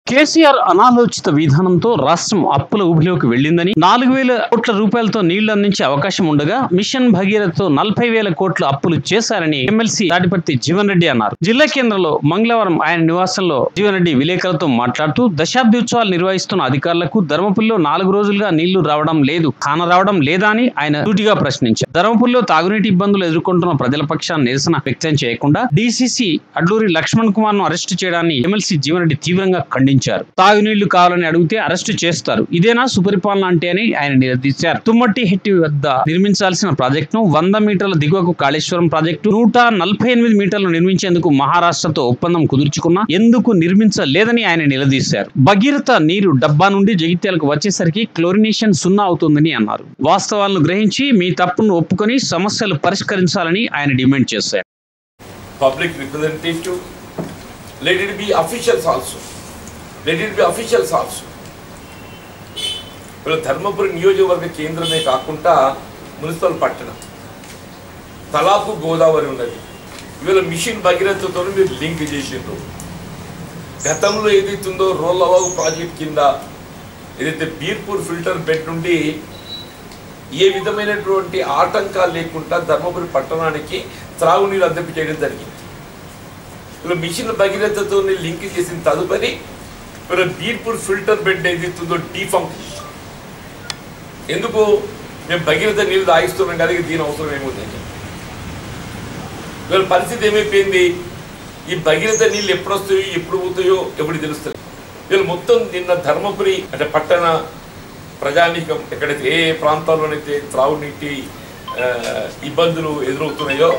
కేసీఆర్ అనాలోచిత విధానంతో రాష్ట్రం అప్పుల ఊబిలోకి వెళ్లిందని నాలుగు వేల కోట్ల రూపాయలతో నీళ్లు అందించే అవకాశం ఉండగా మిషన్ భగీరథతో నలభై వేల కోట్ల అప్పులు చేశారని ఎమ్మెల్సీ తాడిపర్తి జీవన్ రెడ్డి అన్నారు జిల్లా కేంద్రంలో మంగళవారం ఆయన నివాసంలో జీవన్ రెడ్డి విలేకరులతో మాట్లాడుతూ దశాబ్ది ఉత్సవాలు నిర్వహిస్తున్న అధికారులకు ధర్మపురిలో నాలుగు రోజులుగా నీళ్లు రావడం లేదు కాన రావడం లేదా అని ఆయన సూటిగా ప్రశ్నించారు ధర్మపురిలో తాగునీటి ఇబ్బందులు ఎదుర్కొంటున్న ప్రజల పక్షాన్ని నిరసన వ్యక్తం చేయకుండా డీసీసీ అడ్లూరి లక్ష్మణ్ కుమార్ ను అరెస్టు చేయడాన్ని ఎమ్మెల్సీ జీవన్ రెడ్డి తీవ్రంగా ఖండించారు తాగునీళ్లు కావాలని అడిగితే అరెస్టు చేస్తారు ఇదేనా సుపరిపాలన అంటే అని ఆయన నిలదీశారు తుమ్మట్టి హెట్టి వద్ద నిర్మించాల్సిన ప్రాజెక్టును వంద మీటర్ల దిగువకు కాళేశ్వరం ప్రాజెక్టు నూట నలభై ఎనిమిది మీటర్లు నిర్మించేందుకు మహారాష్ట్రతో ఒప్పందం కుదుర్చుకున్నా ఎందుకు నిర్మించలేదని ఆయన నిలదీశారు భగీరథ నీరు డబ్బా నుండి జగిత్యాలకు వచ్చేసరికి క్లోరినేషన్ సున్నా అవుతుందని అన్నారు వాస్తవాలను గ్రహించి మీ తప్పును ఒప్పుకొని సమస్యలు పరిష్కరించాలని ఆయన డిమాండ్ చేశారు public representative, let it be officials also. Let it be officials also. ఇప్పుడు ధర్మపురి నియోజకవర్గ కేంద్రమే కాకుండా మున్సిపల్ పట్టణం తలాపు గోదావరి ఉన్నది ఇవాళ మిషన్ భగీరథతో మీరు లింక్ చేసిండ్రు గతంలో ఏదైతుందో రోల్లవాగు ప్రాజెక్ట్ కింద ఏదైతే బీర్పూర్ ఫిల్టర్ బెడ్ నుండి ఏ విధమైనటువంటి ఆటంకాలు లేకుండా ధర్మపురి పట్టణానికి త్రాగునీరు అందింపు చేయడం జరిగింది ఇలా మిషన్ భగీరథతో లింక్ చేసిన తదుపరి ఇలా బీర్పూర్ ఫిల్టర్ బెడ్ ఏదైతుందో డీఫంక్ ఎందుకు మేము భగీరథ నీళ్ళు తాగిస్తున్నాం కదా ఇక దీని అవసరం ఏముంది అని చెప్పి. వీళ్ళ పరిస్థితి ఏమైపోయింది ఈ భగీరథ నీళ్ళు ఎప్పుడు వస్తాయో ఎప్పుడు పోతాయో ఎప్పుడు తెలుస్తుంది వీళ్ళు మొత్తం నిన్న ధర్మపురి అంటే పట్టణ ప్రజానీకం ఎక్కడైతే ఏ ఏ ప్రాంతాల్లోనైతే త్రాగునీటి ఆ, ఇబ్బందులు ఎదురవుతున్నాయో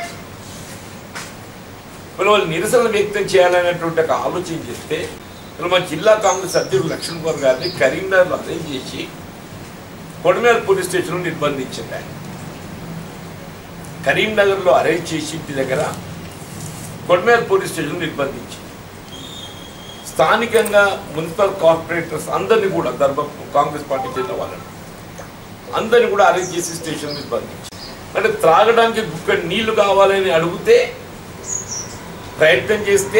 వీళ్ళు వాళ్ళు నిరసన వ్యక్తం చేయాలనేటువంటి ఒక ఆలోచన చేస్తే వీళ్ళు మా జిల్లా కాంగ్రెస్ అధ్యక్షుడు లక్ష్మణ్ కుమార్ గారిని కరీంనగర్లో అరేంజ్ చేసి కొడమేర పోలీస్ స్టేషన్లో నిర్బంధించింది ఆయన కరీంనగర్లో అరేంజ్ చేసి ఇంటి దగ్గర కొడమేర పోలీస్ స్టేషన్ నిర్బంధించి స్థానికంగా మున్సిపల్ కార్పొరేటర్స్ అందరినీ కూడా ధర్మ కాంగ్రెస్ పార్టీ చెందిన వాళ్ళని అందరినీ కూడా అరేంజ్ చేసి స్టేషన్ నిర్బంధించి అంటే త్రాగడానికి గుక్క నీళ్లు కావాలని అడిగితే ప్రయత్నం చేస్తే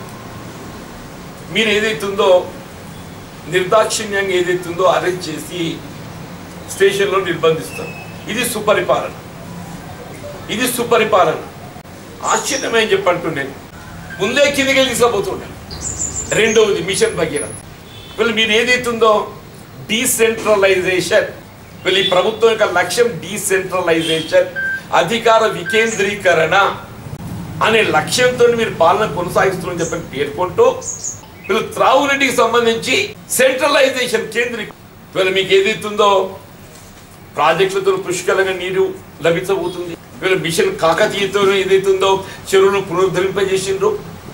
మీరు ఏదైతుందో నిర్దాక్షిణ్యంగా ఏదైతుందో అరెస్ట్ చేసి స్టేషన్లో నిర్బంధిస్తారు ఇది సుపరిపాలన ఇది సుపరిపాలన ఆశ్చర్యమే అని చెప్పంటూ నేను ముందే కిందికి తీసుకుపోతుండే రెండవది మిషన్ భగీరథ వీళ్ళు మీరు ఏదైతుందో డీసెంట్రలైజేషన్ వీళ్ళు ఈ ప్రభుత్వం యొక్క లక్ష్యం డీసెంట్రలైజేషన్ అధికార వికేంద్రీకరణ అనే లక్ష్యంతో మీరు పాలన కొనసాగిస్తున్నారని చెప్పని పేర్కొంటూ వీళ్ళు త్రాగునీటికి సంబంధించి సెంట్రలైజేషన్ కేంద్రీ వీళ్ళు మీకు ఏదైతుందో ప్రాజెక్టులతో పుష్కలంగా నీరు లభించబోతుంది వీళ్ళు మిషన్ కాకతీయతో ఏదైతుందో చెరువును పునరుద్ధరింపజేసిండ్రు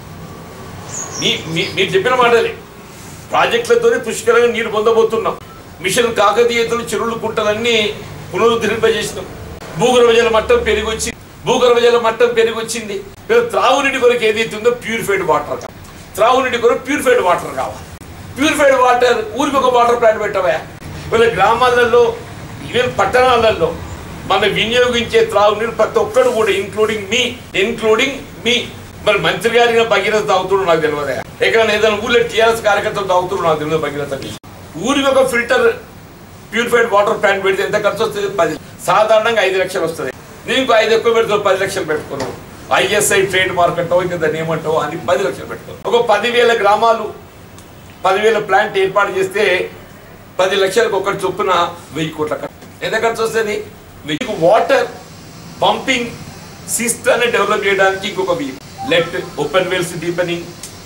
మీ మీ- మీరు చెప్పిన మాటలే ప్రాజెక్టులతోనే పుష్కలంగా నీరు పొందబోతున్నాం మిషన్ కాకతీయతో చెరువులు కుంటలన్నీ పునరుద్ధరింపజేసినాం భూగర్భ జల మట్టం పెరిగి వచ్చింది భూగర్భ జల మట్టం పెరిగి వచ్చింది వీళ్ళు త్రాగునీటి కొరకు ఏదైతే ఉందో ప్యూరిఫైడ్ వాటర్ కావాలి త్రాగునీటి కొరకు ప్యూరిఫైడ్ వాటర్ కావాలి ప్యూరిఫైడ్ వాటర్ ఊరికి ఒక వాటర్ ప్లాంట్ పెట్టవా వీళ్ళ గ్రామాలలో ఈవెన్ పట్టణాలలో మన వినియోగించే త్రాగునీరు ప్రతి ఒక్కడు కూడా ఇంక్లూడింగ్ మీ ఇంక్లూడింగ్ మీ మరి మంత్రి గారి భగీరథ తాగుతున్నాడు నాకు తెలియదు ఎక్కడైనా ఏదైనా ఊళ్ళో టీఆర్ఎస్ కార్యకర్తలు తాగుతున్నాడు నాకు తెలియదు భగీరథ నీళ్ళు. ఊరికి ఒక ఫిల్టర్ ప్యూరిఫైడ్ వాటర్ ప్లాంట్ పెడితే ఎంత ఖర్చు వస్తుంది పది సాధారణంగా ఐదు లక్షలు వస్తుంది దీనికి ఐదు ఎక్కువ పెడతావు పది లక్షలు పెట్టుకున్నావు ఐఎస్ఐ ట్రేడ్ మార్క్ అంటావు ఇంకా దాన్ని ఏమంటావు అని పది లక్షలు పెట్టుకున్నావు ఒక పదివేల గ్రామాలు పదివేల ప్లాంట్ ఏర్పాటు చేస్తే పది లక్షలకు ఒకటి చొప్పున వెయ్యి కోట్ల ఖర్చు. ఎంత ఖర్చు వస్తుంది వెయ్యి వాటర్ పంపింగ్ సిస్టమ్ డెవలప్ చేయడానికి ఇంకొక వెయ్యి let open wells deepening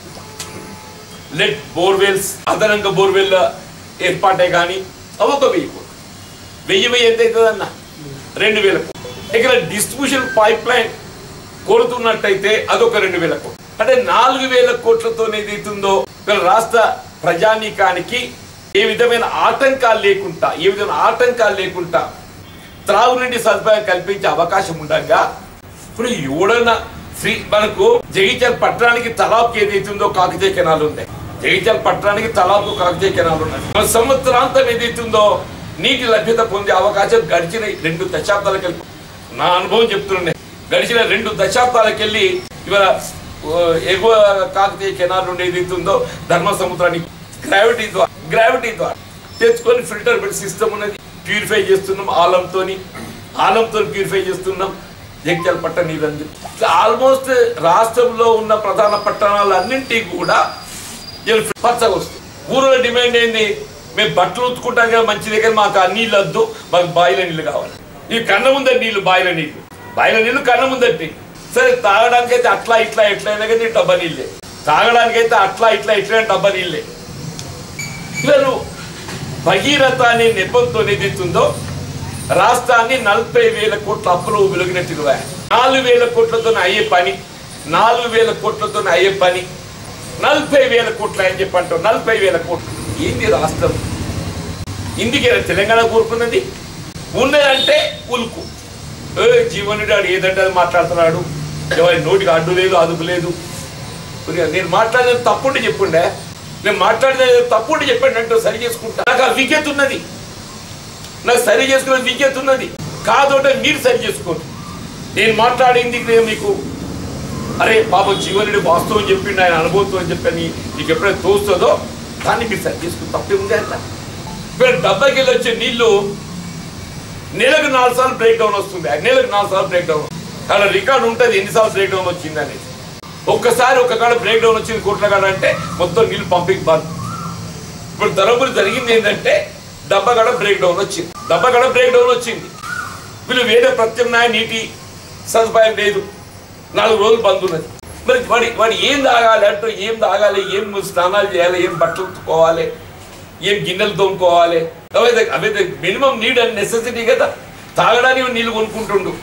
let borewells అదనంగా బోర్వెల్ ఏర్పాటే కానీ అవి ఒక వెయ్యి కోట్లు వెయ్యి వెయ్యి ఎంత అవుతుంది అన్న రెండు వేల కోట్లు ఇక్కడ డిస్ట్రిబ్యూషన్ పైప్ లైన్ కోరుతున్నట్టయితే అదొక రెండు వేల కోట్లు అంటే నాలుగు వేల కోట్లతో ఏదైతుందో ఇక్కడ రాష్ట్ర ప్రజానీకానికి ఏ విధమైన ఆటంకాలు లేకుండా ఏ విధమైన ఆటంకాలు లేకుండా త్రాగునీటి సదుపాయం కల్పించే అవకాశం ఉండగా ఇప్పుడు ఎవడన్నా ఫ్రీ మనకు జగిత్యాల పట్టణానికి తలాపు ఏదైతుందో కాకతీయ కెనాలు ఉంది జగిత్యాల పట్టణానికి తలాపు కాకతీయ కెనాలు ఉన్నాయి మన సంవత్సరాంతం ఏదైతుందో నీటి లభ్యత పొందే అవకాశం గడిచిన రెండు దశాబ్దాలకు నా అనుభవం చెప్తున్నాను గడిచిన రెండు దశాబ్దాలకెళ్ళి ఇవాళ ఓ, ఎగువ కాకతీయ కెనాల్ నుండి ఏదైతే ఉందో ధర్మ సముద్రానికి గ్రావిటీ ద్వారా గ్రావిటీ ద్వారా తెచ్చుకొని ఫిల్టర్ పెట్టి సిస్టమ్ ఉన్నది ప్యూరిఫై చేస్తున్నాం ఆలంతోని ఆలంతో ప్యూరిఫై చేస్తున్నాం జగిత్యాల పట్ట నీరంది ఆల్మోస్ట్ రాష్ట్రంలో ఉన్న ప్రధాన పట్టణాలన్నింటికి కూడా ఇలా పచ్చగా వస్తుంది ఊరిలో డిమాండ్ ఏంది మేము బట్టలు ఉతుకుంటాం కదా మంచి దగ్గర మాకు ఆ నీళ్ళు వద్దు మాకు బాయిల నీళ్ళు కావాలి ఈ కన్న ముందర నీళ్ళు బాయిల నీళ్ళు బాయిల నీళ్ళు కన్న ముందర నీళ్ళు సరే తాగడానికి అయితే అట్లా ఇట్లా ఎట్లయినా కానీ డబ్బా నీళ్ళే తాగడానికి అయితే అట్లా ఇట్లా ఎట్లయినా డబ్బా నీళ్ళే వీళ్ళు భగీరథ అనే నెపంతో ఏదైతుందో రాష్ట్రాన్ని నలభై వేల కోట్ల అప్పులు వెలుగునట్టుగా నాలుగు వేల కోట్లతో అయ్యే పని నాలుగు వేల కోట్లతో అయ్యే పని నలభై వేల కోట్లు అని చెప్పి అంటాం నలభై వేల కోట్లు ఏంది రాష్ట్రం ఇందుకే తెలంగాణ కోరుకున్నది ఉన్నదంటే ఉలుకు ఏ జీవనుడు ఆడు ఏదంటే అది మాట్లాడుతున్నాడు ఎవరి నోటికి అడ్డు లేదు అదుపు లేదు కొద్దిగా నేను మాట్లాడిన తప్పుంటే చెప్పుండే నేను మాట్లాడిన తప్పుంటే చెప్పండి అంటే సరి చేసుకుంటా నాకు ఆ వికెట్ ఉన్నది నాకు సరి చేసుకునే వికెట్ ఉన్నది కాదంటే మీరు సరి చేసుకోండి నేను మాట్లాడింది నేను మీకు అరే పాపం జీవనుడి వాస్తవం చెప్పిండు ఆయన అనుభవంతో అని చెప్పని నీకు ఎప్పుడైతే తోస్తుందో దాన్ని మీరు సరి చేసుకుని తప్పే ఉంది అంట ఇప్పుడు డబ్బాకి వెళ్ళి వచ్చే నీళ్లు నెలకు నాలుగు సార్లు బ్రేక్ డౌన్ వస్తుంది ఆ నెలకు నాలుగు సార్లు బ్రేక్ డౌన్ అక్కడ రికార్డు ఉంటుంది ఎన్నిసార్లు బ్రేక్ డౌన్ వచ్చింది అనేది ఒక్కసారి ఒక కాడ బ్రేక్ డౌన్ వచ్చింది కోట్ల కాడ అంటే మొత్తం నీళ్ళు పంపింగ్ బంద్ ఇప్పుడు ధరపురి జరిగింది ఏంటంటే డబ్బగడ బ్రేక్ డౌన్ వచ్చింది డబ్బగడ బ్రేక్ డౌన్ వచ్చింది వీళ్ళు వేరే ప్రత్యామ్నాయ నీటి సదుపాయం లేదు నాలుగు రోజులు బంద్ ఉన్నది మరి వాడి వాడు ఏం తాగాలి అంటూ ఏం తాగాలి ఏం స్నానాలు చేయాలి ఏం బట్టలు ఉతుక్కోవాలి ఏం గిన్నెలు తోముకోవాలి అవైతే అవైతే మినిమం నీడ్ అండ్ నెసెసిటీ కదా తాగడానికి నీళ్ళు కొనుక్కుంటుండు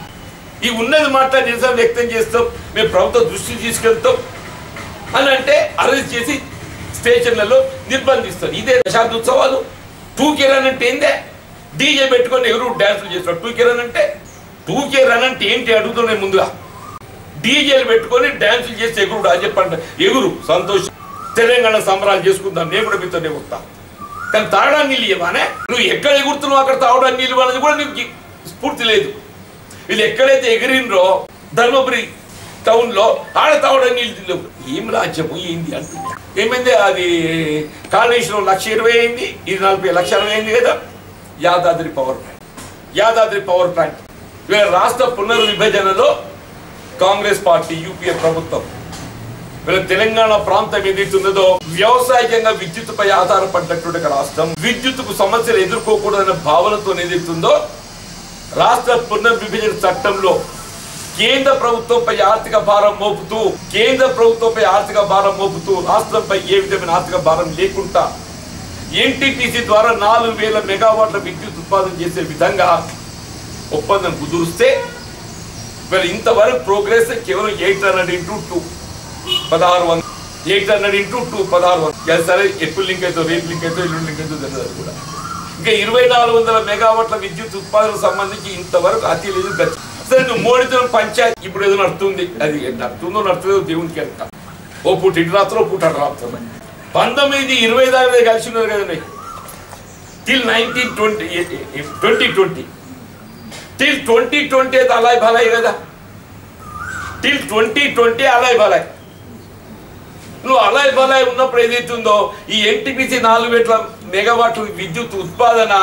ఈ ఉన్నది మాట నిరసన వ్యక్తం చేస్తాం మేము ప్రభుత్వ దృష్టి తీసుకెళ్తాం అని అంటే అరెస్ట్ చేసి స్టేషన్లలో నిర్బంధిస్తారు ఇదే దశాబ్ద ఉత్సవాలు టూకే రన్ అంటే ఏందే డీజే పెట్టుకొని ఎవరు డ్యాన్సులు చేస్తారు టూకే రన్ అంటే టూకే రన్ అంటే ఏంటి అడుగుతున్నాయి ముందుగా డీజేలు పెట్టుకొని డ్యాన్సులు చేసి ఎగురుడు అని చెప్పండి ఎగురు సంతోషం తెలంగాణ సంబరాలు చేసుకుందాం నేను కూడా మీతోనే వస్తా కానీ తాగడానికి నీళ్ళు ఇవ్వనే నువ్వు ఎక్కడ ఎగురుతున్నావు అక్కడ తాగడానికి నీళ్ళు ఇవ్వాలని కూడా నీకు స్ఫూర్తి లేదు వీళ్ళు ఎక్కడైతే ఎగిరినరో ధర్మపురి టౌన్ లో ఆడ తాగడానికి నీళ్ళు తినలేవు ఏం రాజ్యము ఏంది అంటున్నా ఏమైంది అది కాళేశ్వరం లక్ష ఇరవై అయింది ఇది నలభై లక్ష అరవై అయింది కదా Yadadri power plant Yadadri power plant వీళ్ళ రాష్ట్ర పునర్విభజనలో కాంగ్రెస్ పార్టీ యూపీఏ ప్రభుత్వం వీళ్ళ తెలంగాణ ప్రాంతం ఏదైతున్నదో వ్యవసాయకంగా విద్యుత్తుపై ఆధారపడ్డటువంటి ఒక రాష్ట్రం విద్యుత్తుకు సమస్యలు ఎదుర్కోకూడదనే భావనతో ఏదైతుందో రాష్ట్ర పునర్విభజన చట్టంలో కేంద్ర ప్రభుత్వంపై ఆర్థిక భారం మోపుతూ కేంద్ర ప్రభుత్వంపై ఆర్థిక భారం మోపుతూ రాష్ట్రంపై ఏ విధమైన ఆర్థిక భారం లేకుండా ఎన్టీపీసీ ద్వారా నాలుగు వేల మెగావాట్ల విద్యుత్ ఉత్పాదన చేసే విధంగా ఒప్పందం కుదురుస్తే మరి ఇంతవరకు ప్రోగ్రెస్ కేవలం ఎయిట్ హండ్రెడ్ ఇంటూ టూ పదహారు వందలు ఎయిట్ హండ్రెడ్ ఇంటూ టూ పదహారు వందలు సరే ఎప్పుడు లింక్ అవుతుందో రేపు లింక్ అవుతుందో ఎల్లుండి లింక్ అవుతుందో తెలియదు అది కూడా ఇంకా ఇరవై నాలుగు వందల మెగావాట్ల విద్యుత్ ఉత్పాదనకు సంబంధించి ఇంతవరకు అతి లేదు గతి సరే నువ్వు మోడీతో పంచాయతీ ఇప్పుడు ఏదో నడుతుంది అది నడుతుందో నడుతుందో దేవునికి వెళ్తా ఓ పూట ఇటు రాత్రో పూట అటు రాత్రో పంతొమ్మిది ఇరవై దాకా కలిసి ఉన్నారు కదండి till nineteen twenty twenty twenty till twenty twenty అయితే అలాయ్ భలాయ్ కదా till twenty twenty Alai Balai నువ్వు అలాయ్ బలాయ్ ఉన్నప్పుడు ఏదైతుందో ఈ ఎన్టీపీసీ నాలుగు వేల మెగావాట్లు విద్యుత్ ఉత్పాదన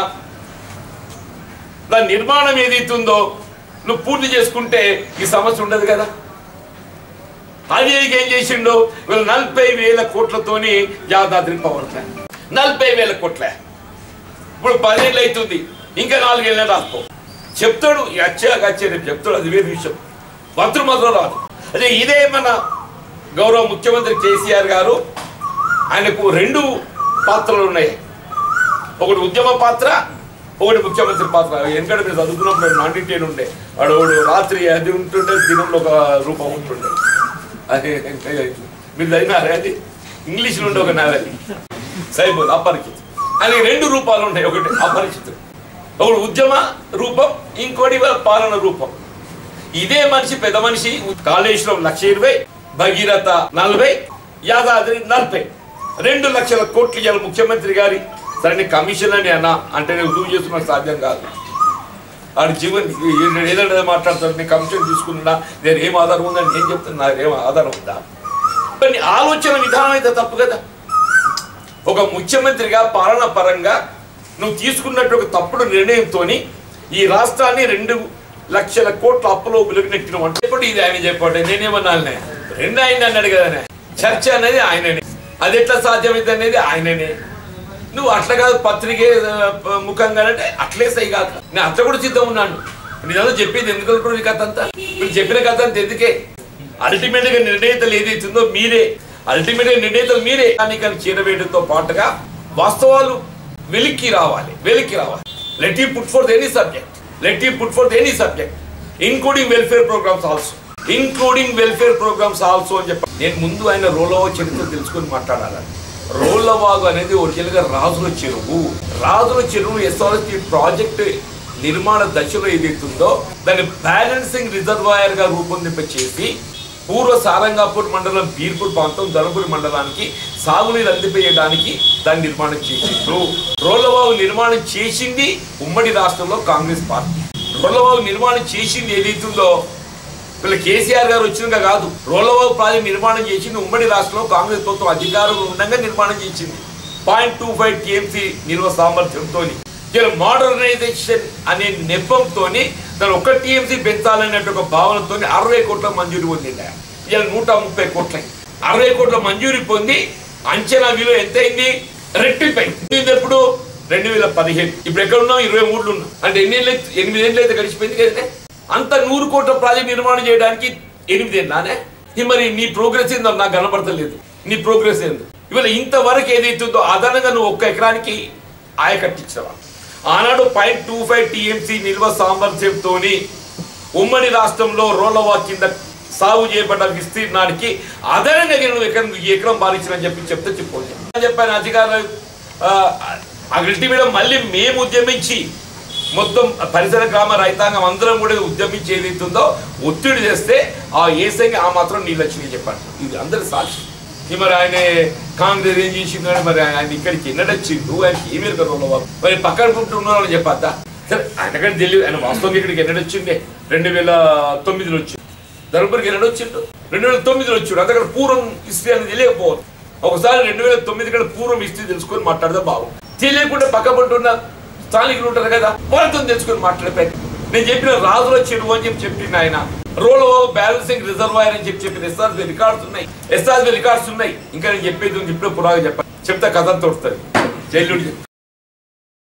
దాని నిర్మాణం ఏదైతుందో నువ్వు పూర్తి చేసుకుంటే ఈ సమస్య ఉండదు కదా అది ఏం చేసిండు వీళ్ళు నలభై వేల కోట్లతోని యాదాద్రి పవర్ ప్లాంట్ నలభై వేల కోట్లే ఇప్పుడు పదేళ్ళు అవుతుంది ఇంకా నాలుగేళ్ళ రాసుకో చెప్తాడు అచ్చాక వచ్చే రేపు చెప్తాడు అది వేరే విషయం మంత్రులు మాత్రం రాదు అదే ఇదే మన గౌరవ ముఖ్యమంత్రి కేసీఆర్ గారు ఆయనకు రెండు పాత్రలు ఉన్నాయి ఒకటి ఉద్యమ పాత్ర ఒకటి ముఖ్యమంత్రి పాత్ర ఎందుకంటే మీరు చదువుకున్నప్పుడు నాటి టెన్ ఉండే వాడు వాడు రాత్రి అది ఉంటుండే దినంలో ఒక రూపం ఉంటుండే అది మీరు చదివినారే అది ఇంగ్లీష్లో ఉండే ఒక నావెల్ సైబుల్ అపరిచిత్ అని రెండు రూపాలు ఉంటాయి ఒకటి అపరిచితుడు ఒకడు ఉద్యమ రూపం ఇంకోటి పాలన రూపం ఇదే మనిషి పెద్ద మనిషి కాళేశ్వరం లక్ష ఇరవై భగీరథ నలభై యాదాద్రి నలభై రెండు లక్షల కోట్లు ఇవ్వాలి ముఖ్యమంత్రి గారి సరే నీ కమిషన్ అని అన్న అంటే నేను రుజువు చేసుకున్న సాధ్యం కాదు ఆడు జీవన్ ఏదంటే మాట్లాడతాడు నేను కమిషన్ తీసుకున్నా నేను ఏం ఆధారం ఉందని నేను చెప్తున్నా నాకు ఏం ఆధారం ఉందా కానీ ఆలోచన విధానం అయితే తప్పు కదా ఒక ముఖ్యమంత్రిగా పాలన పరంగా నువ్వు తీసుకున్నట్టు ఒక తప్పుడు నిర్ణయంతో ఈ రాష్ట్రాన్ని రెండు లక్షల కోట్ల అప్పులో వెలుగునెట్టిన అంటే ఇప్పుడు ఇది ఆయన చెప్పండి నేనేమన్నానే రెండు ఆయన అన్నాడు కదా చర్చ అనేది ఆయననే అది ఎట్లా సాధ్యమైంది అనేది ఆయననే నువ్వు అట్లా కాదు పత్రికే ఆ, ప- ముఖంగా అంటే అట్లే సై కాదు నేను అట్లా కూడా సిద్ధం ఉన్నాను నేను చెప్పేది ఎందుకు అనుకుంటున్నావు ఈ కథ అంతా మీరు చెప్పిన కథ అంతా ఎందుకే అల్టిమేట్ గా నిర్ణయితలు ఏదైతుందో మీరే అల్టిమేట్ గా నిర్ణయితలు మీరే దానికి చేరవేయడంతో పాటుగా వాస్తవాలు వెలికి రావాలి వెలికి రావాలి let you put for any subject let you put for any subject including welfare programmes also including welfare programmes also అని చెప్పి నేను ముందు ఆయన రోలవ చరిత్ర తెలుసుకొని మాట్లాడాలని రోలవాగు అనేది ఒరిజినల్ గా రాజుల చెరువు రాజుల చెరువు ఎస్ఆర్ఎస్టీ ప్రాజెక్ట్ నిర్మాణ దశలో ఏదైతుందో దాన్ని బ్యాలెన్సింగ్ రిజర్వాయర్ గా రూపొందింప చేసి పూర్వ సారంగాపూర్ మండలం బీర్పూర్ ప్రాంతం ధర్మపురి మండలానికి సాగునీరు అందిపేయడానికి దాన్ని నిర్మాణం చేసిండ్రు రోలవాగు నిర్మాణం చేసింది ఉమ్మడి రాష్ట్రంలో కాంగ్రెస్ పార్టీ రోలవాగు నిర్మాణం చేసింది ఏదైతుందో వీళ్ళ కేసీఆర్ గారు వచ్చినాక కాదు రోలవాగు ప్రాజెక్ట్ నిర్మాణం చేసింది ఉమ్మడి రాష్ట్రంలో కాంగ్రెస్ ప్రభుత్వం అధికారంలో ఉండగా నిర్మాణం చేసింది పాయింట్ టూ ఫైవ్ టీఎంసీ నిల్వ సామర్థ్యంతో ఇలా మోడర్నైజేషన్ అనే నెపంతో దాని ఒక టీఎంసీ పెంచాలనే ఒక భావనతో అరవై కోట్ల మంజూరు పొందింది ఇలా నూట ముప్పై కోట్ల అరవై కోట్ల మంజూరు పొంది అంచనా విలువ ఎంత అయింది రెట్టిపోయింది ఇది ఎప్పుడు రెండు వేల పదిహేను ఇప్పుడు ఎక్కడ ఉన్నాం ఇరవై మూడులో ఉన్నాం అంటే ఎన్ని ఏళ్ళు అయితే- ఎనిమిది ఏళ్ళు అయితే గడిచిపోయింది కదా అంత నూరు కోట్ల ప్రాజెక్ట్ నిర్మాణం చేయడానికి ఎనిమిది ఏళ్ళానే ఇది మరి నీ ప్రోగ్రెస్ ఏందో నాకు కనపడతలేదు నీ ప్రోగ్రెస్ ఏందో ఇవాళ ఇంతవరకు ఏదైతుందో అదనంగా నువ్వు ఒక్క ఎకరానికి ఆయకట్టించావా ఆనాడు పాయింట్ టూ ఫైవ్ టీఎంసీ నిల్వ సామర్థ్యంతో ఉమ్మడి రాష్ట్రంలో రోలవా కింద సాగు చేయబడ్డ విస్తీర్ణానికి అదనంగా నేను ఎకరం ఈ ఎకరం బాధించిన చెప్పి చెప్తే చెప్పు చెప్పాను అధికారులు అల్టిమేట్ మళ్ళీ మేము ఉద్యమించి మొత్తం పరిసర గ్రామ రైతాంగం అందరం కూడా ఉద్యమించి ఏదైతుందో ఒత్తిడి చేస్తే ఆ ఏసైకి ఆ మాత్రం నీళ్ళు వచ్చినాయి చెప్పాను ఇది అందరి సాక్షి ఇది మరి ఆయన కాంగ్రెస్ ఏం చేసిండు అని మరి ఆయన ఇక్కడికి ఎన్నడొచ్చిండు ఆయనకి ఏమీ కదా మరి పక్కన ఉంటున్నారని అని చెప్పద్దా సరే ఆయనకంటే తెలియదు ఆయన వాస్తవంగా ఇక్కడికి ఎన్నడొచ్చిండే రెండు వేల తొమ్మిదిలో వచ్చిండు ధర్మపురికి ఎన్నడొచ్చిండు రెండు వేల తొమ్మిదిలో వచ్చిండు అంతకంటే పూర్వం హిస్టరీ అనేది తెలియకపోవద్దు ఒకసారి రెండు వేల తొమ్మిది కంటే పూర్వం హిస్టరీ తెలుసుకొని మాట్లాడితే బాగుంది తెలియకుండా పక్కపంటున్న స్థానికులు ఉంటారు కదా వాళ్ళతో తెలుసుకొని మాట్లాడిపోయి నేను చెప్పిన రాజుల చెరువు అని చెప్పి చెప్పింది ఆయన రోల్ బ్యాలెన్సింగ్ రిజర్వాయర్ అని చెప్పి చెప్పిన ఎస్ఆర్బి రికార్డ్స్ ఉన్నాయి ఎస్ఆర్బి రికార్డ్స్ ఉన్నాయి ఇంకా నేను చెప్పేది ఉంది, ఇప్పుడే పురాగా చెప్పాను చెప్తే కథ తోడుతుంది జైలు